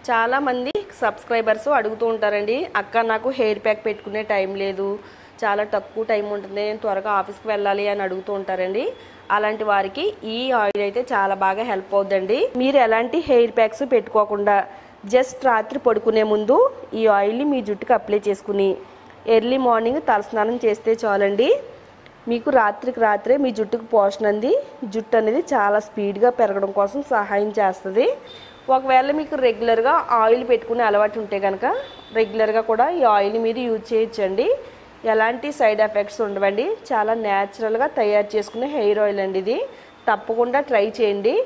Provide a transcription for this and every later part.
చాలా మంది సబ్స్క్రైబర్స్ అడుగుతూ ఉంటారండి అక్క నాకు హెయిర్ ప్యాక్ పెట్టుకునే టైం లేదు చాలా తక్కువ టైం ఉంటుంది నేను త్వరగా ఆఫీస్కి వెళ్ళాలి అని అడుగుతూ ఉంటారండి అలాంటి వారికి ఈ ఆయిల్ అయితే చాలా బాగా హెల్ప్ అవుతుందండి మీరు ఎలాంటి హెయిర్ ప్యాక్స్ పెట్టుకోకుండా జస్ట్ రాత్రి పడుకునే ముందు ఈ ఆయిల్ని మీ జుట్టుకు అప్లై చేసుకుని ఎర్లీ మార్నింగ్ తలస్నానం చేస్తే చాలండి మీకు రాత్రికి రాత్రే మీ జుట్టుకు పోషణ అంది జుట్టు అనేది చాలా స్పీడ్గా పెరగడం కోసం సహాయం చేస్తుంది ఒకవేళ మీకు రెగ్యులర్గా ఆయిల్ పెట్టుకునే అలవాటు ఉంటే కనుక రెగ్యులర్గా కూడా ఈ ఆయిల్ని మీరు యూజ్ చేయొచ్చండి ఎలాంటి సైడ్ ఎఫెక్ట్స్ ఉండవండి చాలా న్యాచురల్గా తయారు చేసుకునే హెయిర్ ఆయిల్ అండి ఇది తప్పకుండా ట్రై చేయండి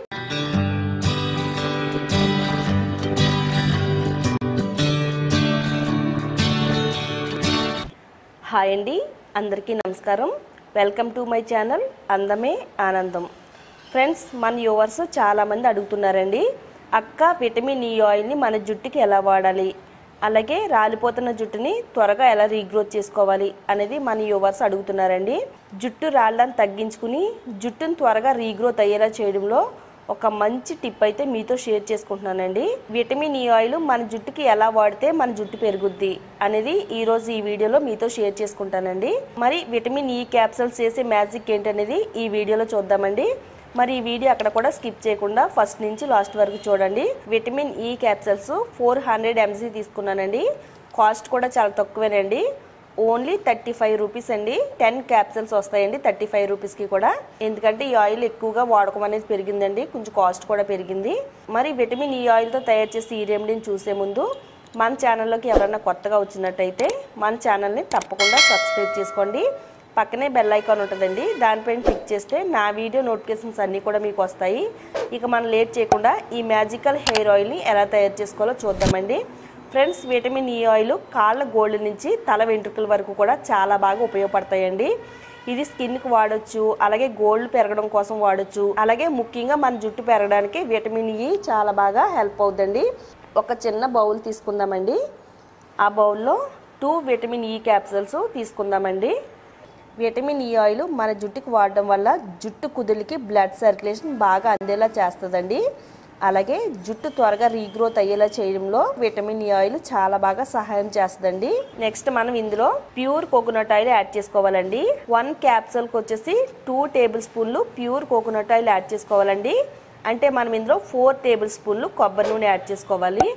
హాయ్ అండి అందరికీ నమస్కారం వెల్కమ్ టు మై ఛానల్ అందమే ఆనందం ఫ్రెండ్స్ మన యూవర్స్ చాలామంది అడుగుతున్నారండి అక్క విటమిన్ ఈ ఆయిల్ని మన జుట్టుకి ఎలా వాడాలి అలాగే రాలిపోతున్న జుట్టుని త్వరగా ఎలా రీగ్రోత్ చేసుకోవాలి అనేది మన యూవర్స్ అడుగుతున్నారండి జుట్టు రాళ్ళని తగ్గించుకుని జుట్టును త్వరగా రీగ్రోత్ అయ్యేలా చేయడంలో ఒక మంచి టిప్ అయితే మీతో షేర్ చేసుకుంటున్నానండి విటమిన్ ఈ ఆయిల్ మన జుట్టుకి ఎలా వాడితే మన జుట్టు పెరుగుద్ది అనేది ఈ రోజు ఈ వీడియోలో మీతో షేర్ చేసుకుంటానండి మరి విటమిన్ ఈ క్యాప్సూల్స్ చేసే మ్యాజిక్ ఏంటనేది ఈ వీడియోలో చూద్దామండి మరి ఈ వీడియో అక్కడ కూడా స్కిప్ చేయకుండా ఫస్ట్ నుంచి లాస్ట్ వరకు చూడండి vitamin E capsules four hundred MG తీసుకున్నానండి కాస్ట్ కూడా చాలా తక్కువేనండి ఓన్లీ థర్టీ ఫైవ్ రూపీస్ అండి టెన్ క్యాప్సూల్స్ వస్తాయండి థర్టీ ఫైవ్ రూపీస్కి కూడా ఎందుకంటే ఈ ఆయిల్ ఎక్కువగా వాడకం అనేది పెరిగిందండి కొంచెం కాస్ట్ కూడా పెరిగింది మరి విటమిన్ ఈ ఆయిల్తో తయారు చేసి ఈ రెమెడీని చూసే ముందు మన ఛానల్లోకి ఎవరైనా కొత్తగా వచ్చినట్టయితే మన ఛానల్ని తప్పకుండా సబ్స్క్రైబ్ చేసుకోండి పక్కనే బెల్ ఐకాన్ ఉంటుందండి దానిపైన క్లిక్ చేస్తే నా వీడియో నోటిఫికేషన్స్ అన్నీ కూడా మీకు వస్తాయి ఇక మనం లేట్ చేయకుండా ఈ మ్యాజికల్ హెయిర్ ఆయిల్ని ఎలా తయారు చేసుకోవాలో చూద్దామండి ఫ్రెండ్స్ విటమిన్ ఈ ఆయిల్ కాళ్ళ గోల్డ్ నుంచి తల వెంట్రుకల వరకు కూడా చాలా బాగా ఉపయోగపడతాయండి ఇది స్కిన్కి వాడొచ్చు అలాగే గోల్డ్ పెరగడం కోసం వాడొచ్చు అలాగే ముఖ్యంగా మన జుట్టు పెరగడానికి విటమిన్ ఈ చాలా బాగా హెల్ప్ అవుతుందండి ఒక చిన్న బౌల్ తీసుకుందామండి ఆ బౌల్లో టూ విటమిన్ ఈ క్యాప్సూల్స్ తీసుకుందామండి విటమిన్ ఈ ఆయిల్ మన జుట్టుకి వాడడం వల్ల జుట్టు కుదులకి బ్లడ్ సర్క్యులేషన్ బాగా అందేలా చేస్తుందండి అలాగే జుట్టు త్వరగా రీగ్రోత్ అయ్యేలా చేయడంలో విటమిన్ ఈ ఆయిల్ చాలా బాగా సహాయం చేస్తుందండి నెక్స్ట్ మనం ఇందులో ప్యూర్ కోకోనట్ ఆయిల్ యాడ్ చేసుకోవాలండి వన్ క్యాప్సూల్కి వచ్చేసి టూ టేబుల్ స్పూన్లు ప్యూర్ కోకోనట్ ఆయిల్ యాడ్ చేసుకోవాలండి అంటే మనం ఇందులో ఫోర్ టేబుల్ స్పూన్లు కొబ్బరి నూనె యాడ్ చేసుకోవాలి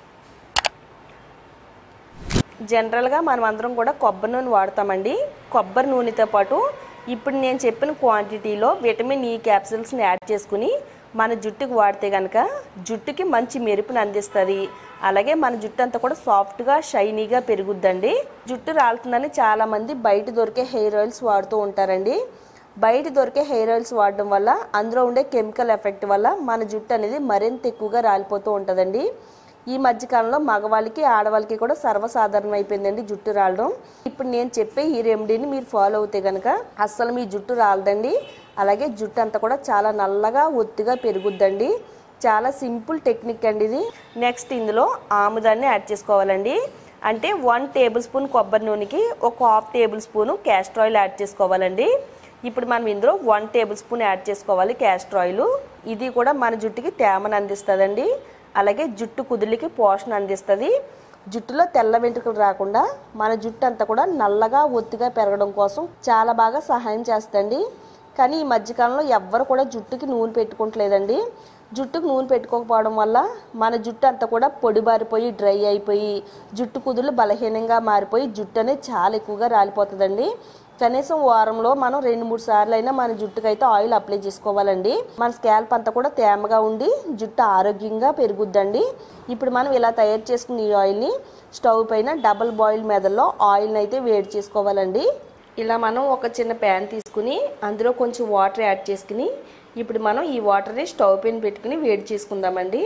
జనరల్గా మనం అందరం కూడా కొబ్బరి నూనె వాడతామండి కొబ్బరి నూనెతో పాటు ఇప్పుడు నేను చెప్పిన క్వాంటిటీలో విటమిన్ ఈ క్యాప్సూల్స్ని యాడ్ చేసుకుని మన జుట్టుకు వాడితే కనుక జుట్టుకి మంచి మెరుపుని అందిస్తుంది అలాగే మన జుట్టు అంతా కూడా సాఫ్ట్గా షైనీగా పెరుగుద్దండి జుట్టు రాలుతుందని చాలామంది బయట దొరికే హెయిర్ ఆయిల్స్ వాడుతూ ఉంటారండి బయట దొరికే హెయిర్ ఆయిల్స్ వాడడం వల్ల అందులో ఉండే కెమికల్ ఎఫెక్ట్ వల్ల మన జుట్టు అనేది మరింత ఎక్కువగా రాలిపోతూ ఉంటుందండి ఈ మధ్యకాలంలో మగవాళ్ళకి ఆడవాళ్ళకి కూడా సర్వసాధారణం అయిపోయిందండి జుట్టు రాలడం ఇప్పుడు నేను చెప్పే ఈ రెమెడీని మీరు ఫాలో అవుతే కనుక అస్సలు మీ జుట్టు రాలదండి అలాగే జుట్టు అంతా కూడా చాలా నల్లగా ఒత్తిగా పెరుగుద్దండి చాలా సింపుల్ టెక్నిక్ అండి ఇది నెక్స్ట్ ఇందులో ఆముదాన్ని యాడ్ చేసుకోవాలండి అంటే వన్ టేబుల్ స్పూన్ కొబ్బరి నూనెకి ఒక half tablespoon castor oil add చేసుకోవాలండి ఇప్పుడు మనం ఇందులో వన్ టేబుల్ స్పూన్ యాడ్ చేసుకోవాలి క్యాస్టర్ ఆయిల్ ఇది కూడా మన జుట్టుకి తేమను అందిస్తుందండి అలాగే జుట్టు కుదులకి పోషణ అందిస్తుంది జుట్టులో తెల్ల వెంట్రుకలు రాకుండా మన జుట్టు అంతా కూడా నల్లగా ఒత్తిగా పెరగడం కోసం చాలా బాగా సహాయం చేస్తుంది కానీ ఈ మధ్యకాలంలో ఎవ్వరు కూడా జుట్టుకి నూనె పెట్టుకోవట్లేదండి జుట్టుకు నూనె పెట్టుకోకపోవడం వల్ల మన జుట్టు అంతా కూడా పొడిబారిపోయి డ్రై అయిపోయి జుట్టు కుదులు బలహీనంగా మారిపోయి జుట్టు అనేది చాలా ఎక్కువగా రాలిపోతుందండి కనీసం వారంలో మనం రెండు మూడు సార్లు అయినా మన జుట్టుకైతే ఆయిల్ అప్లై చేసుకోవాలండి మన స్కాల్ప్ అంతా కూడా తేమగా ఉండి జుట్టు ఆరోగ్యంగా పెరుగుద్దండి ఇప్పుడు మనం ఇలా తయారు చేసుకున్న ఈ ఆయిల్ని స్టవ్ పైన డబల్ బాయిల్ మెదల్లో ఆయిల్ని అయితే వేడి చేసుకోవాలండి ఇలా మనం ఒక చిన్న ప్యాన్ తీసుకుని అందులో కొంచెం వాటర్ యాడ్ చేసుకుని ఇప్పుడు మనం ఈ వాటర్ని స్టవ్ పైన పెట్టుకుని వేడి చేసుకుందామండి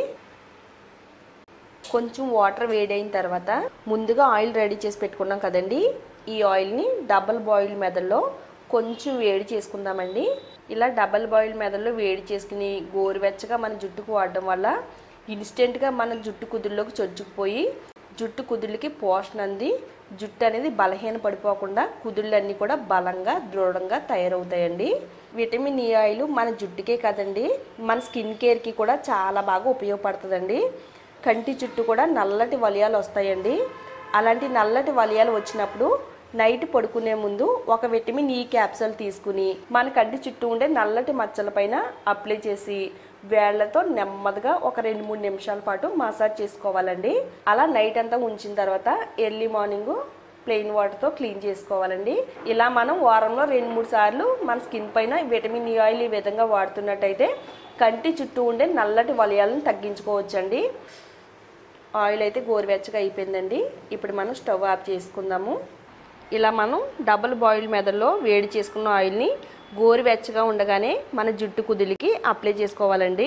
కొంచెం వాటర్ వేడైన తర్వాత ముందుగా ఆయిల్ రెడీ చేసి పెట్టుకున్నాం కదండి ఈ ఆయిల్ని డబల్ బాయిల్ మెదడులో కొంచెం వేడి చేసుకుందామండి ఇలా డబల్ బాయిల్ మెదడులో వేడి చేసుకుని గోరువెచ్చగా మన జుట్టుకు వాడడం వల్ల ఇన్స్టెంట్గా మన జుట్టు కుదురులోకి చొచ్చుకుపోయి జుట్టు కుదుళ్ళకి పోషణ అంది జుట్టు అనేది బలహీన పడిపోకుండా కుదుళ్ళన్నీ కూడా బలంగా దృఢంగా తయారవుతాయండి విటమిన్ ఈ ఆయిల్ మన జుట్టుకే కదండి మన స్కిన్ కేర్కి కూడా చాలా బాగా ఉపయోగపడుతుందండి కంటి చుట్టూ కూడా నల్లటి వలయాలు వస్తాయండి అలాంటి నల్లటి వలయాలు వచ్చినప్పుడు నైట్ పడుకునే ముందు ఒక విటమిన్ ఈ క్యాప్సూల్ తీసుకుని మన కంటి చుట్టూ ఉండే నల్లటి మచ్చల పైన అప్లై చేసి వేళ్లతో నెమ్మదిగా ఒక రెండు మూడు నిమిషాల పాటు మసాజ్ చేసుకోవాలండి అలా నైట్ అంతా ఉంచిన తర్వాత ఎర్లీ మార్నింగ్ ప్లెయిన్ వాటర్తో క్లీన్ చేసుకోవాలండి ఇలా మనం వారంలో రెండు మూడు సార్లు మన స్కిన్ పైన విటమిన్ ఈ ఆయిల్ ఈ విధంగా వాడుతున్నట్టయితే కంటి చుట్టూ ఉండే నల్లటి వలయాలను తగ్గించుకోవచ్చండి ఆయిల్ అయితే గోరువెచ్చగా అయిపోయిందండి ఇప్పుడు మనం స్టవ్ ఆఫ్ చేసుకుందాము ఇలా మనం డబుల్ బాయిల్ మెదడులో వేడి చేసుకున్న ఆయిల్ని గోరువెచ్చగా ఉండగానే మన జుట్టు కుదిలికి అప్లై చేసుకోవాలండి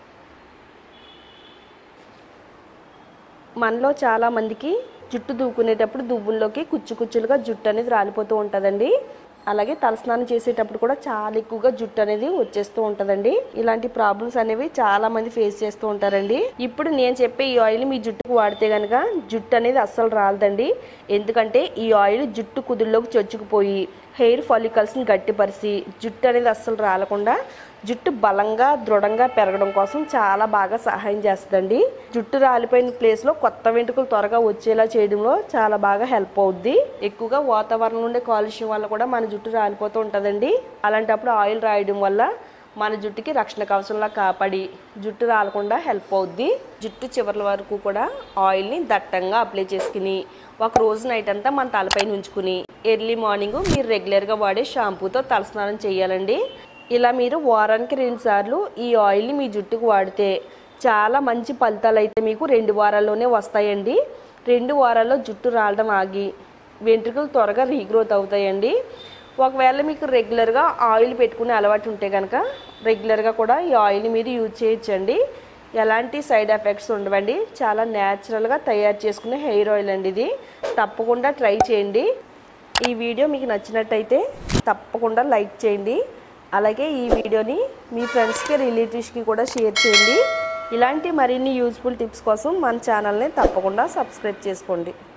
మనలో చాలా మందికి జుట్టు దూకునేటప్పుడు దువ్వుల్లోకి కుచ్చు కుచ్చులుగా జుట్టు అనేది రాలిపోతూ ఉంటుందండి అలాగే తలస్నానం చేసేటప్పుడు కూడా చాలా ఎక్కువగా జుట్టు అనేది వచ్చేస్తూ ఉంటుందండి ఇలాంటి ప్రాబ్లమ్స్ అనేవి చాలా మంది ఫేస్ చేస్తూ ఉంటారండి ఇప్పుడు నేను చెప్పే ఈ ఆయిల్ మీ జుట్టుకు వాడితే కనుక జుట్టు అనేది అస్సలు రాలదండి ఎందుకంటే ఈ ఆయిల్ జుట్టు కుదుల్లోకి చొచ్చుకుపోయి హెయిర్ ఫాలికల్స్ని గట్టిపరిచి జుట్టు అనేది అస్సలు రాలకుండా జుట్టు బలంగా దృఢంగా పెరగడం కోసం చాలా బాగా సహాయం చేస్తుందండి జుట్టు రాలిపోయిన ప్లేస్లో కొత్త వెంట్రుకలు త్వరగా వచ్చేలా చేయడంలో చాలా బాగా హెల్ప్ అవుద్ది ఎక్కువగా వాతావరణం ఉండే కాలుష్యం వల్ల కూడా మన జుట్టు రాలిపోతూ ఉంటుందండి అలాంటప్పుడు ఆయిల్ రాయడం వల్ల మన జుట్టుకి రక్షణ కవచంలా కాపాడి జుట్టు రాలకుండా హెల్ప్ అవుద్ది జుట్టు చివర్ల వరకు కూడా ఆయిల్ని దట్టంగా అప్లై చేసుకుని ఒక రోజు నైట్ అంతా మన తలపైన ఉంచుకుని ఎర్లీ మార్నింగ్ మీరు రెగ్యులర్గా వాడే షాంపూతో తలస్నానం చేయాలండి ఇలా మీరు వారానికి రెండు సార్లు ఈ ఆయిల్ని మీ జుట్టుకు వాడితే చాలా మంచి ఫలితాలు అయితే మీకు రెండు వారాల్లోనే వస్తాయండి రెండు వారాల్లో జుట్టు రాలడం ఆగి వెంట్రుకలు త్వరగా రీగ్రోత్ అవుతాయండి ఒకవేళ మీకు రెగ్యులర్గా ఆయిల్ పెట్టుకునే అలవాటు ఉంటే కనుక రెగ్యులర్గా కూడా ఈ ఆయిల్ని మీరు యూజ్ చేయొచ్చండి ఎలాంటి సైడ్ ఎఫెక్ట్స్ ఉండవండి చాలా న్యాచురల్గా తయారు చేసుకునే హెయిర్ ఆయిల్ అండి ఇది తప్పకుండా ట్రై చేయండి ఈ వీడియో మీకు నచ్చినట్టయితే తప్పకుండా లైక్ చేయండి అలాగే ఈ వీడియోని మీ ఫ్రెండ్స్కి రిలేటివ్స్కి కూడా షేర్ చేయండి ఇలాంటి మరిన్ని యూస్ఫుల్ టిప్స్ కోసం మన ఛానల్ని తప్పకుండా సబ్స్క్రైబ్ చేసుకోండి